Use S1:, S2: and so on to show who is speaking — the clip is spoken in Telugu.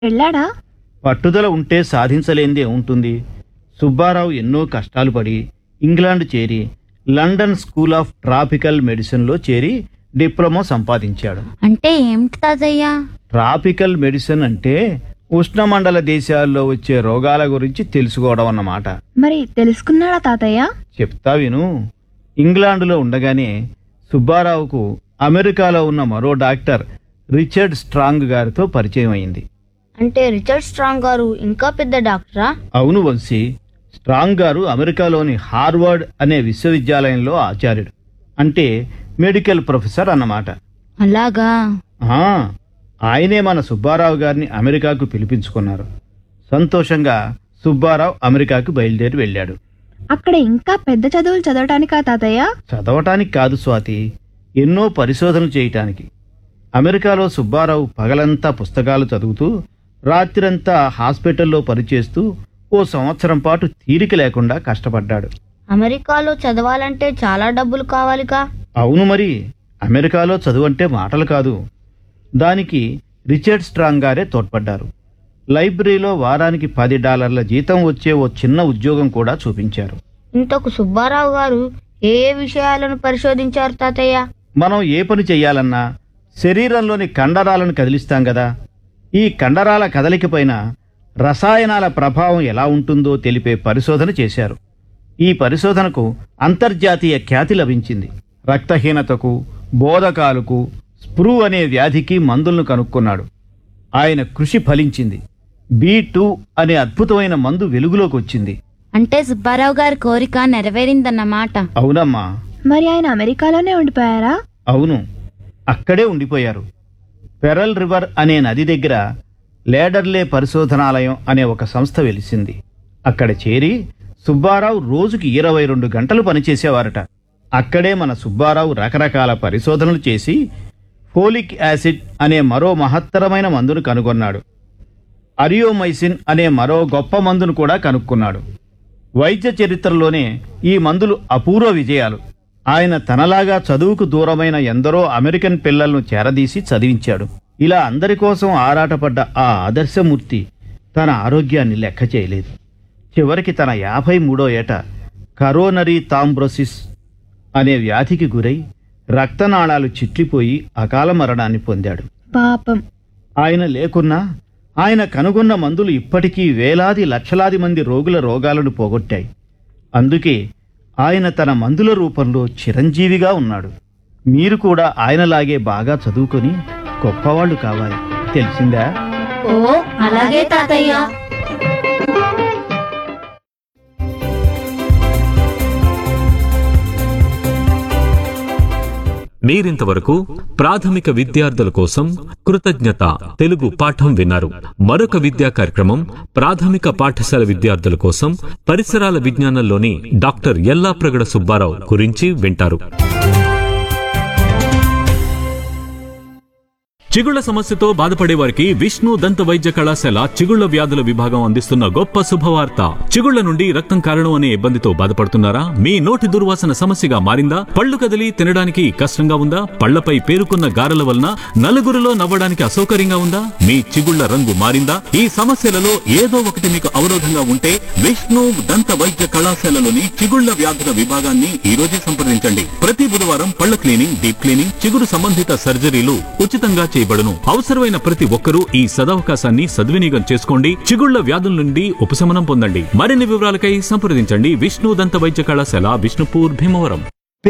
S1: వెళ్ళాడా
S2: పట్టుదల ఉంటే సాధించలేనిదే ఉంటుంది సుబ్బారావు ఎన్నో కష్టాలు పడి ఇంగ్లాండ్ చేరి లండన్ స్కూల్ ఆఫ్ ట్రాపికల్ మెడిసిన్లో చేరి డిప్లొమా సంపాదించాడు
S3: అంటే ఏమిటి తాతయ్య
S2: ట్రాపికల్ మెడిసిన్ అంటే ఉష్ణమండల దేశాల్లో వచ్చే రోగాల గురించి తెలుసుకోవడం అన్నమాట
S1: మరి తెలుసుకున్నాడా తాతయ్య
S2: చెప్తా విను ఇంగ్లాండులో ఉండగానే సుబ్బారావుకు అమెరికాలో ఉన్న మరో డాక్టర్ రిచర్డ్ స్ట్రాంగ్ గారితో పరిచయం అయింది
S3: అంటే రిచర్డ్ స్ట్రాంగ్ గారు ఇంకా పెద్ద డాక్టరా
S2: అవును వంశీ స్ట్రాంగ్ గారు అమెరికాలోని హార్వర్డ్ అనే విశ్వవిద్యాలయంలో ఆచార్యుడు అంటే మెడికల్ ప్రొఫెసర్ అన్నమాట
S3: అలాగా
S2: ఆ, ఆయనే మన సుబ్బారావు గారిని అమెరికాకు పిలిపించుకున్నారు సంతోషంగా సుబ్బారావు అమెరికాకు బయలుదేరి వెళ్ళాడు
S1: అక్కడ ఇంకా పెద్ద చదువులు చదవటానికా తాతయ్య
S2: చదవటానికి కాదు స్వాతి ఎన్నో పరిశోధనలు చేయటానికి అమెరికాలో సుబ్బారావు పగలంతా పుస్తకాలు చదువుతూ రాత్రంతా హాస్పిటల్లో పనిచేస్తూ ఓ సంవత్సరం పాటు తీరిక లేకుండా కష్టపడ్డాడు
S3: అమెరికాలో చదవాలంటే చాలా డబ్బులు కావాలిగా
S2: అవును మరి అమెరికాలో చదువంటే మాటలు కాదు దానికి రిచర్డ్ స్ట్రాంగ్ గారే తోడ్పడ్డారు లైబ్రరీలో వారానికి పది డాలర్ల జీతం వచ్చే ఓ చిన్న ఉద్యోగం కూడా చూపించారు
S3: ఇంతకు సుబ్బారావు గారు ఏ ఏ విషయాలను పరిశోధించారు తాతయ్య
S2: మనం ఏ పని చెయ్యాలన్నా శరీరంలోని కండరాలను కదిలిస్తాం కదా ఈ కండరాల కదలికపైన రసాయనాల ప్రభావం ఎలా ఉంటుందో తెలిపే పరిశోధన చేశారు ఈ పరిశోధనకు అంతర్జాతీయ ఖ్యాతి లభించింది రక్తహీనతకు బోధకాలకు స్ప్రూ అనే వ్యాధికి మందులను కనుక్కున్నాడు ఆయన కృషి ఫలించింది బీ టూ అనే అద్భుతమైన మందు వెలుగులోకి వచ్చింది
S3: అంటే సుబ్బారావు గారి కోరిక నెరవేరిందన్నమాట
S2: అవునమ్మా
S1: మరి ఆయన అమెరికాలోనే ఉండిపోయారా
S2: అవును అక్కడే ఉండిపోయారు పెరల్ రివర్ అనే నది దగ్గర లేడర్లే పరిశోధనాలయం అనే ఒక సంస్థ వెలిసింది అక్కడ చేరి సుబ్బారావు రోజుకి ఇరవై రెండు గంటలు పనిచేసేవారట అక్కడే మన సుబ్బారావు రకరకాల పరిశోధనలు చేసి ఫోలిక్ యాసిడ్ అనే మరో మహత్తరమైన మందును కనుగొన్నాడు అరియోమైసిన్ అనే మరో గొప్ప మందును కూడా కనుక్కున్నాడు వైద్య చరిత్రలోనే ఈ మందులు అపూర్వ విజయాలు ఆయన తనలాగా చదువుకు దూరమైన ఎందరో అమెరికన్ పిల్లలను చేరదీసి చదివించాడు ఇలా అందరి కోసం ఆరాటపడ్డ ఆ ఆదర్శమూర్తి తన ఆరోగ్యాన్ని లెక్క చేయలేదు చివరికి తన యాభై మూడో ఏట కరోనరీ తాంబ్రోసిస్ అనే వ్యాధికి గురై రక్తనాళాలు చిట్లిపోయి అకాల మరణాన్ని పొందాడు
S1: పాపం
S2: ఆయన లేకున్నా ఆయన కనుగొన్న మందులు ఇప్పటికీ వేలాది లక్షలాది మంది రోగుల రోగాలను పోగొట్టాయి అందుకే ఆయన తన మందుల రూపంలో చిరంజీవిగా ఉన్నాడు మీరు కూడా ఆయనలాగే బాగా చదువుకొని గొప్పవాళ్ళు కావాలి తెలిసిందా
S3: ఓ అలాగే తాతయ్య
S4: మీరింతవరకు ప్రాథమిక విద్యార్థుల కోసం కృతజ్ఞత తెలుగు పాఠం విన్నారు మరొక విద్యా కార్యక్రమం ప్రాథమిక పాఠశాల విద్యార్థుల కోసం పరిసరాల విజ్ఞానంలోని డాక్టర్ ఎల్లాప్రగడ సుబ్బారావు గురించి వింటారు చిగుళ్ల సమస్యతో బాధపడే వారికి విష్ణు దంత వైద్య కళాశాల చిగుళ్ల వ్యాధుల విభాగం అందిస్తున్న గొప్ప శుభవార్త చిగుళ్ల నుండి రక్తం కారణం అనే ఇబ్బందితో బాధపడుతున్నారా మీ నోటి దుర్వాసన సమస్యగా మారిందా పళ్ళు కదిలి తినడానికి కష్టంగా ఉందా పళ్లపై పేరుకున్న గారెల వలన నలుగురిలో నవ్వడానికి అసౌకర్యంగా ఉందా మీ చిగుళ్ల రంగు మారిందా ఈ సమస్యలలో ఏదో ఒకటి మీకు అవరోధంగా ఉంటే విష్ణు దంత వైద్య కళాశాలలోని చిగుళ్ల వ్యాధుల విభాగాన్ని ఈ రోజే సంప్రదించండి ప్రతి బుధవారం పళ్ల క్లీనింగ్ డీప్ క్లీనింగ్ చిగురు సంబంధిత సర్జరీలు ఉచితంగా చేయబడును అవసరమైన ప్రతి ఒక్కరూ ఈ సదవకాశాన్ని సద్వినియోగం చేసుకోండి చిగుళ్ల వ్యాధుల నుండి ఉపశమనం పొందండి మరిన్ని వివరాలకై సంప్రదించండి విష్ణు దంత వైద్య కళాశాల విష్ణుపూర్ భీమవరం